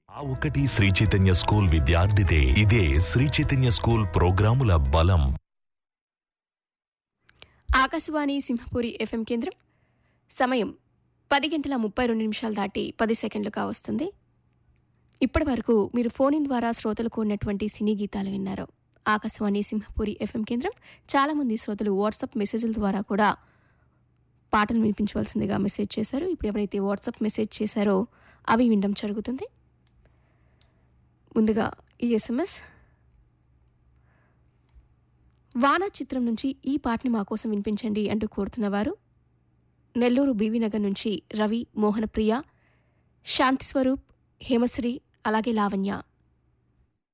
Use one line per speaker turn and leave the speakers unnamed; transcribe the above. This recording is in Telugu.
ఆ ఒక్కటి శ్రీ చైతన్య స్కూల్ విద్యార్థిదే ఇదే శ్రీ చైతన్య స్కూల్ ప్రోగ్రాముల బలం
ఆకాశవాణి సింహపురి ఎఫ్ఎం కేంద్రం సమయం పది గంటల ముప్పై రెండు నిమిషాలు దాటి పది సెకండ్లు కావస్తుంది ఇప్పటి వరకు మీరు ఫోన్ ఇన్ ద్వారా శ్రోతలకు ఉన్నటువంటి సినీ గీతాలు విన్నారు ఆకాశవాణి సింహపురి ఎఫ్ఎం కేంద్రం చాలామంది శ్రోతలు వాట్సాప్ మెసేజ్ల ద్వారా కూడా పాటలు వినిపించవలసిందిగా మెసేజ్ చేశారు ఇప్పుడు ఎవరైతే వాట్సాప్ మెసేజ్ చేశారో అవి వినడం జరుగుతుంది ముందుగా ఈ ఎస్ఎంఎస్ వానా చిత్రం నుంచి ఈ పాటని మా కోసం వినిపించండి అంటూ కోరుతున్నవారు నెల్లూరు బీవీ నగర్ నుంచి రవి మోహనప్రియ శాంతి స్వరూప్ హేమశ్రీ అలాగే లావణ్య